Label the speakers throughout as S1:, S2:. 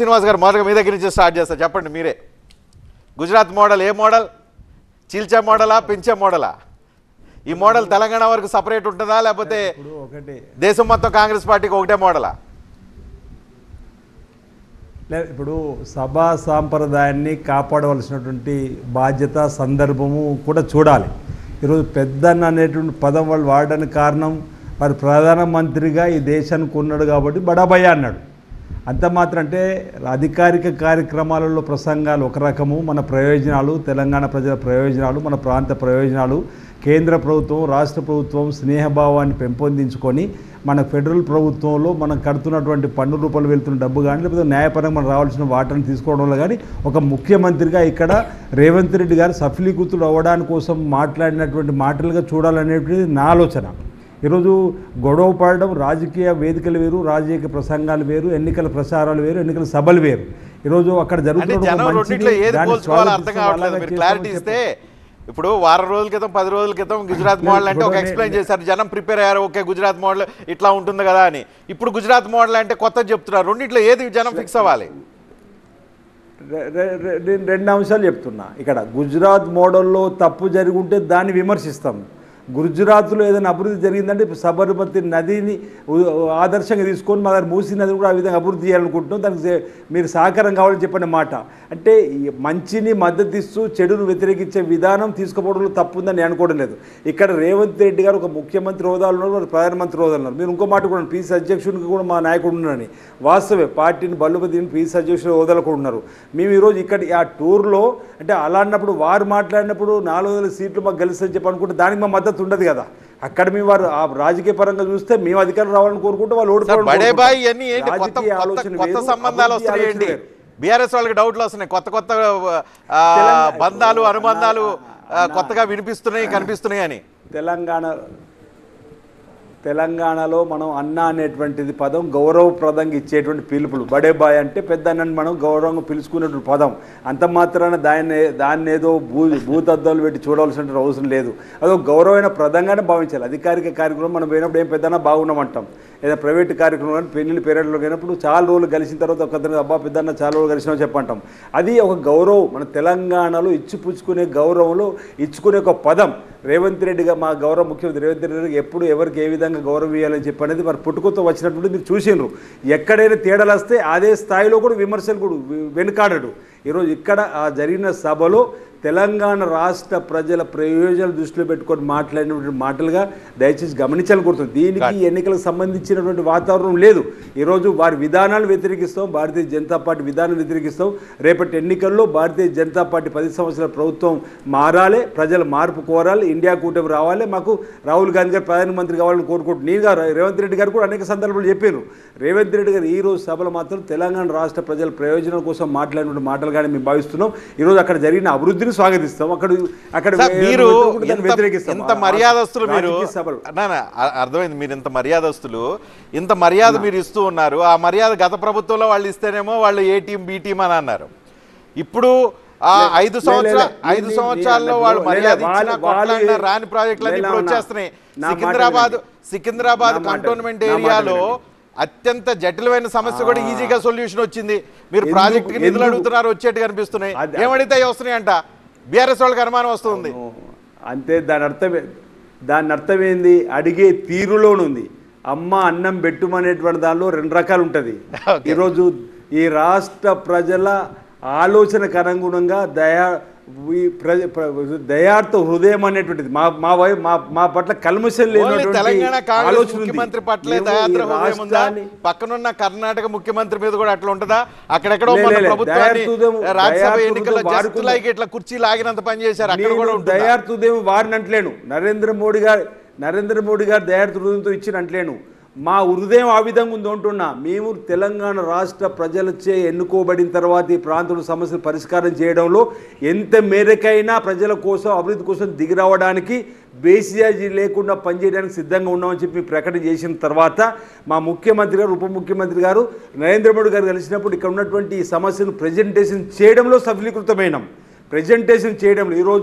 S1: శ్రీనివాస్ గారు మొదలుగా మీ దగ్గర నుంచి స్టార్ట్ చేస్తారు చెప్పండి మీరే గుజరాత్ మోడల్ ఏ మోడల్ చీల్చే మోడలా పెంచే మోడలా ఈ మోడల్ తెలంగాణ వరకు సపరేట్ ఉంటుందా లేకపోతే
S2: ఇప్పుడు ఒకటి
S1: దేశం మొత్తం కాంగ్రెస్ పార్టీకి ఒకటే మోడలా
S2: లే- ఇప్పుడు సభా సాంప్రదాయాన్ని కాపాడవలసినటువంటి బాధ్యత సందర్భము కూడా చూడాలి ఈరోజు పెద్దన్న అనేటువంటి పదం వాళ్ళు వాడడానికి కారణం మరి ప్రధానమంత్రిగా ఈ దేశానికి ఉన్నాడు కాబట్టి బడాబయ్య అన్నాడు అంత మాత్రం అంటే అధికారిక కార్యక్రమాలలో ప్రసంగాలు ఒక రకము మన ప్రయోజనాలు తెలంగాణ ప్రజల ప్రయోజనాలు మన ప్రాంత ప్రయోజనాలు కేంద్ర ప్రభుత్వం రాష్ట్ర ప్రభుత్వం స్నేహభావాన్ని పెంపొందించుకొని మన ఫెడరల్ ప్రభుత్వంలో మనం కడుతున్నటువంటి పన్ను రూపాయలు వెళ్తున్న డబ్బు కానీ లేకపోతే న్యాయపరంగా మనం రావాల్సిన వాటాను తీసుకోవడంలో కానీ ఒక ముఖ్యమంత్రిగా ఇక్కడ రేవంత్ రెడ్డి గారు సఫలీకృతుడు అవ్వడానికి కోసం మాట్లాడినటువంటి మాటలుగా చూడాలనేటువంటిది నా ఆలోచన ఈరోజు గొడవ పడడం రాజకీయ వేదికలు వేరు రాజకీయ ప్రసంగాలు వేరు ఎన్నికల ప్రచారాలు వేరు ఎన్నికల సభలు వేరు ఈరోజు అక్కడ
S1: అంటే
S2: జరుగుతున్న
S1: జనం
S2: మంచిని,
S1: రెండింటిలో ఏది
S2: దాన్ని
S1: పోల్చుకోవాలో అర్థం
S2: స్వాగతిస్తూ
S1: కావట్లేదు
S2: అలాగే
S1: మీరు
S2: చేస్తామని
S1: క్లారిటీ
S2: చెప్పి-
S1: ఇస్తే ఇప్పుడు వారం రోజుల క్రితం పది రోజుల క్రితం గుజరాత్ మోడల్ అంటే ఒక
S2: ఇప్పుడు
S1: ఎక్స్ప్లెయిన్
S2: నే-
S1: చేశారు జనం ప్రిపేర్ అయ్యారు ఓకే గుజరాత్ మోడల్ ఇట్లా ఉంటుంది కదా అని ఇప్పుడు గుజరాత్ మోడల్ అంటే కొత్తది చెప్తున్నారు రెండింటిలో ఏది జనం ఫిక్స్ అవ్వాలి
S2: రె- రె- రె- నేను రెండు అంశాలు చెప్తున్నా ఇక్కడ గుజరాత్ మోడల్లో తప్పు జరిగి ఉంటే దాన్ని విమర్శిస్తాం గుజరాత్లో ఏదైనా అభివృద్ధి జరిగిందంటే ఇప్పుడు సబర్మతి నదిని ఉ- ఆదర్శంగా తీసుకొని మా దగ్గర మూసీ నది కూడా ఆ విధంగా అభివృద్ధి చేయాలనుకుంటున్నాం దానికి సే- మీరు సహకారం కావాలని చెప్పిన మాట అంటే ఈ మంచిని మద్దతు ఇస్తూ చెడును వ్యతిరేకించే విధానం తీసుకుపోవడంలో తప్పు ఉందని నేను అనుకోవడం లేదు ఇక్కడ రేవంత్ రెడ్డి గారు ఒక ముఖ్యమంత్రి హోదాలో ఉన్నారు వారు ప్రధానమంత్రి హోదాలో ఉన్నారు మీరు ఇంకో మాట కూడా పీసీ అధ్యక్షునికి కూడా మా నాయకుడు ఉన్నారని వాస్తవే పార్టీని బల్లుపతిని పీసీ అధ్యక్షుడు హోదాలో కూడా ఉన్నారు మేము ఈరోజు ఇక్కడ ఆ టూర్లో అంటే అలా అన్నప్పుడు వారు మాట్లాడినప్పుడు నాలుగు వందల సీట్లు మాకు గెలుస్తుందని చెప్పి అనుకుంటే దానికి మా మద్దతు ఉండదు కదా అక్కడ మేము వారు ఆ రాజకీయ పరంగా చూస్తే మేము అధికారం రావాలని కోరుకుంటే వాళ్ళు
S1: సార్
S2: ఓడిపోవాలని
S1: బడే
S2: కోరుకుంటారు.
S1: బాయ్ ఇవన్నీ ఏంటి కొత్త
S2: రాజకీయ
S1: కొత్త
S2: ఆలోచన
S1: కొత్త
S2: వేరు,
S1: సంబంధాలు
S2: అభివృద్ధి
S1: వస్తున్నాయి
S2: ఆలోచన
S1: ఏంటి
S2: వేరు.
S1: బీఆర్ఎస్ వాళ్ళకి డౌట్లు వస్తున్నాయి కొత్త కొత్త ఆ,
S2: తెలంగాణ-
S1: బంధాలు అనుబంధాలు ఆ,
S2: అన్న-
S1: కొత్తగా వినిపిస్తున్నాయి కనిపిస్తున్నాయి అని
S2: తెలంగాణ తెలంగాణలో మనం అన్న అనేటువంటిది పదం గౌరవప్రదంగా ఇచ్చేటువంటి పిలుపులు బడే బాయ్ అంటే పెద్ద అన్నని మనం గౌరవంగా పిలుచుకునేటువంటి పదం అంత మాత్రాన దాన్ని దాన్ని ఏదో భూ భూతద్దాలు పెట్టి చూడవలసిన అవసరం లేదు అదో గౌరవమైన ప్రదంగానే భావించాలి అధికారిక కార్యక్రమం మనం పోయినప్పుడు ఏం పెద్దనా బాగున్నామంటాం ఏదైనా ప్రైవేట్ కార్యక్రమం కానీ పెళ్లి పేరెడ్లో పోయినప్పుడు చాలా రోజులు కలిసిన తర్వాత ఒక అబ్బా పెద్దన్న చాలా రోజులు కలిసినా చెప్పంటాం అది ఒక గౌరవం మన తెలంగాణలో ఇచ్చిపుచ్చుకునే గౌరవంలో ఇచ్చుకునే ఒక పదం రేవంత్ రెడ్డిగా మా గౌరవ ముఖ్యమంత్రి రేవంత్ రెడ్డి గారికి ఎప్పుడు ఎవరికి ఏ విధంగా గౌరవం ఇవ్వాలని చెప్పి అనేది మరి పుట్టుకతో వచ్చినటువంటి మీరు చూసిండ్రు ఎక్కడైనా తేడాలు వస్తే అదే స్థాయిలో కూడా విమర్శలు కూడా వె- వెనుకాడడు ఈరోజు ఇక్కడ ఆ జరిగిన సభలో తెలంగాణ రాష్ట్ర ప్రజల ప్రయోజనాలు దృష్టిలో పెట్టుకొని మాట్లాడినటువంటి మాటలుగా దయచేసి గమనించాలని కోరుతుంది దీనికి ఎన్నికలకు సంబంధించినటువంటి వాతావరణం లేదు ఈరోజు వారి విధానాలు వ్యతిరేకిస్తాం భారతీయ జనతా పార్టీ విధానం వ్యతిరేకిస్తాం రేపటి ఎన్నికల్లో భారతీయ జనతా పార్టీ పది సంవత్సరాల ప్రభుత్వం మారాలి ప్రజలు మార్పు కోరాలి ఇండియా కూటమి రావాలి మాకు రాహుల్ గాంధీ గారు ప్రధానమంత్రి కావాలని కోరుకుంటున్నారు నేను గారు రేవంత్ రెడ్డి గారు కూడా అనేక సందర్భాలు చెప్పారు రేవంత్ రెడ్డి గారు ఈ రోజు సభలో మాత్రం తెలంగాణ రాష్ట్ర ప్రజల ప్రయోజనం కోసం మాట్లాడినటువంటి మాటలు కానీ మేము భావిస్తున్నాం ఈరోజు అక్కడ జరిగిన అభివృద్ధిని స్వాగతిస్తాం అక్కడ అక్కడ
S1: సార్, మీరు
S2: దాన్ని
S1: ఇంత-
S2: వ్యతిరేకిస్తాం
S1: ఇంత మర్యాదస్తులు మీరు
S2: రాజకీయ సభలు
S1: నా, నా, అ- అర్థమైంది మీరు ఇంత మర్యాదస్తులు ఇంత మర్యాద మీరు ఇస్తూ ఉన్నారు ఆ మర్యాద గత ప్రభుత్వంలో వాళ్ళు ఇస్తేనేమో వాళ్ళు ఏ టీం బి టీం అని అన్నారు ఇప్పుడు ఆ
S2: లే-
S1: ఐదు
S2: లే-
S1: సంవత్సరాల
S2: లే-
S1: ఐదు
S2: లే-
S1: సంవత్సరాల్లో
S2: లే-
S1: వాళ్ళు
S2: లే-
S1: మర్యాద
S2: లే-
S1: ఇచ్చినా
S2: వాళ్ళు- వాళ్ళు-
S1: కొట్లాడినా రాని ప్రాజెక్టులన్నీ
S2: లే-
S1: ఇప్పుడు
S2: నా-
S1: వచ్చేస్తున్నాయి
S2: నా మాట
S1: సికింద్రాబాద్
S2: వినండి.
S1: సికింద్రాబాద్
S2: నా మాట-
S1: కంటోన్మెంట్
S2: నా మాట
S1: ఏరియాలో
S2: వినండి.
S1: అత్యంత జటిలమైన సమస్య కూడా ఈజీగా సొల్యూషన్ వచ్చింది మీరు
S2: ఎందుకు-
S1: ప్రాజెక్ట్ నిధులు
S2: ఎందుకు-
S1: అడుగుతున్నారు వచ్చేట్టు కనిపిస్తున్నాయి
S2: అది-
S1: ఏమడితే అవి వస్తున్నాయంట బీఆర్ఎస్ వాళ్ళకి అనుమానం వస్తుంది
S2: అంతే దాని అర్థం ఏ- దాని అర్థం ఏంది అడిగే తీరులోనుంది అమ్మ అన్నం పెట్టుమనేటువంటి దానిలో రెండు రకాలు ఉంటుంది
S1: Okay.
S2: ఈరోజు ఈ రాష్ట్ర ప్రజల ఆలోచనకు అనుగుణంగా దయా ఈ ప్రజ ప్ర- దయార్థ హృదయం అనేటువంటిది మా మా వై మా మా పట్ల కల్మషం
S1: ఓన్లీ
S2: లేనటువంటి
S1: తెలంగాణ కాంగ్రెస్
S2: ఆలోచన ఉంది.
S1: ముఖ్యమంత్రి పట్లే
S2: మేము ఈ
S1: దయాద్ర హృదయం ఉందా
S2: రాష్ట్రాన్ని-
S1: పక్కనున్న కర్ణాటక ముఖ్యమంత్రి మీద కూడా అట్లా ఉంటుందా అక్కడెక్కడో
S2: లే,
S1: మన
S2: లే, లే.
S1: ప్రభుత్వాన్ని
S2: దయార్థుదం-
S1: రాజ్యసభ
S2: దయార్థుదం
S1: ఎన్నికల్లో జస్ట్
S2: వాడుకున్న-
S1: లైక్ ఇట్లా కుర్చీ లాగినంత పని చేశారు అక్కడ కూడా
S2: నేను
S1: ఉంటుందా?
S2: దయార్థుదేవి వారిని అంటలేను నరేంద్ర మోడీ గారు నరేంద్ర మోడీ గారు దయార్థుదంతో ఇచ్చిన అంటలేను మా హృదయం ఆ విధంగా ఉంది అంటున్నా మేము తెలంగాణ రాష్ట్ర ప్రజలచే ఎన్నుకోబడిన తర్వాత ఈ ప్రాంతంలో సమస్యలు పరిష్కారం చేయడంలో ఎంత మేరకైనా ప్రజల కోసం అభివృద్ధి కోసం దిగి రావడానికి బేసియాజీ లేకుండా పనిచేయడానికి సిద్ధంగా ఉన్నామని చెప్పి ప్రకటన చేసిన తర్వాత మా ముఖ్యమంత్రి గారు ఉప ముఖ్యమంత్రి గారు నరేంద్ర మోడీ గారు కలిసినప్పుడు ఇక్కడ ఉన్నటువంటి ఈ సమస్యను ప్రజెంటేషన్ చేయడంలో సఫలీకృతమైనాం ప్రజెంటేషన్ చేయడంలో ఈరోజు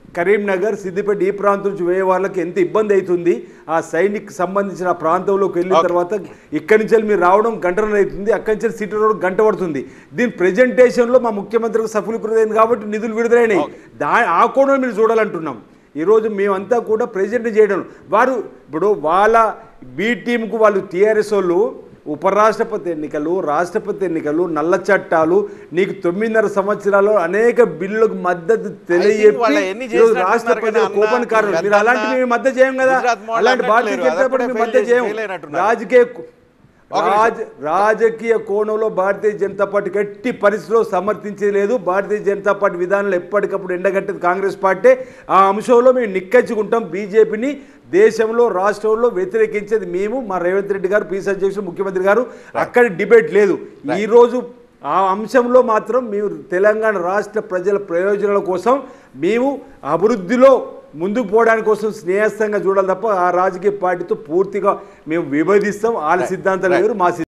S2: కరీంనగర్ సిద్దిపేట ఈ ప్రాంతం నుంచి పోయే వాళ్ళకి ఎంత ఇబ్బంది అవుతుంది ఆ సైనిక్ సంబంధించిన ఆ ప్రాంతంలోకి వెళ్ళిన
S1: Okay.
S2: తర్వాత ఇక్కడి నుంచి మీరు రావడం గంటన్నర అవుతుంది అక్కడి నుంచి సిటీ రోడ్ గంట పడుతుంది దీని ప్రెజెంటేషన్లో మా ముఖ్యమంత్రికి సఫలీకృతమైంది కాబట్టి నిధులు విడుదలైనాయి దా ఆ కోణం మీరు చూడాలంటున్నాం ఈరోజు మేమంతా కూడా ప్రెజెంట్ చేయడం వారు ఇప్పుడు వాళ్ళ బి టీంకు వాళ్ళు టీఆర్ఎస్ వాళ్ళు ఉపరాష్ట్రపతి ఎన్నికలు రాష్ట్రపతి ఎన్నికలు నల్ల చట్టాలు నీకు తొమ్మిదిన్నర సంవత్సరాలు అనేక బిల్లులకు మద్దతు తెలియజెప్పి
S1: వాళ్ళ ఎన్ని
S2: ఈరోజు
S1: చేసినట్టున్నారు
S2: రాష్ట్రపతి
S1: కదా అన్న,
S2: కోపం కారణం మీరు
S1: గద్దన్న,
S2: అలాంటివి మేము మద్దతు చేయం కదా
S1: గుజరాత్ మోడల్
S2: అలాంటి భారతీయ
S1: అనట్లేరు,
S2: జనతా పార్టీ
S1: అదొక్కటే
S2: మేము మద్దతు
S1: fail
S2: చేయం
S1: fail అయినట్టున్నారు.
S2: రాజకీయ
S1: ఒక నిమిషం.
S2: రాజ రాజకీయ కోణంలో భారతీయ జనతా పార్టీ ఎట్టి పరిస్థితిలో సమర్థించేది లేదు భారతీయ జనతా పార్టీ విధానాలు ఎప్పటికప్పుడు ఎండగట్టేది కాంగ్రెస్ పార్టీ ఆ అంశంలో మేము నిక్కచ్చుకుంటాం బీజేపీని దేశంలో రాష్ట్రంలో వ్యతిరేకించేది మేము మా రేవంత్ రెడ్డి గారు పీసీ అధ్యక్షుడు ముఖ్యమంత్రి గారు అక్కడ డిబేట్ లేదు ఈ రోజు ఆ అంశంలో మాత్రం మేము తెలంగాణ రాష్ట్ర ప్రజల ప్రయోజనాల కోసం మేము అభివృద్ధిలో ముందుకు పోవడానికి కోసం స్నేహస్థంగా చూడాలి తప్ప ఆ రాజకీయ పార్టీతో పూర్తిగా మేము విభేదిస్తాం వాళ్ళ సిద్ధాంతాలు వేరు మా సిద్ధాంతాలు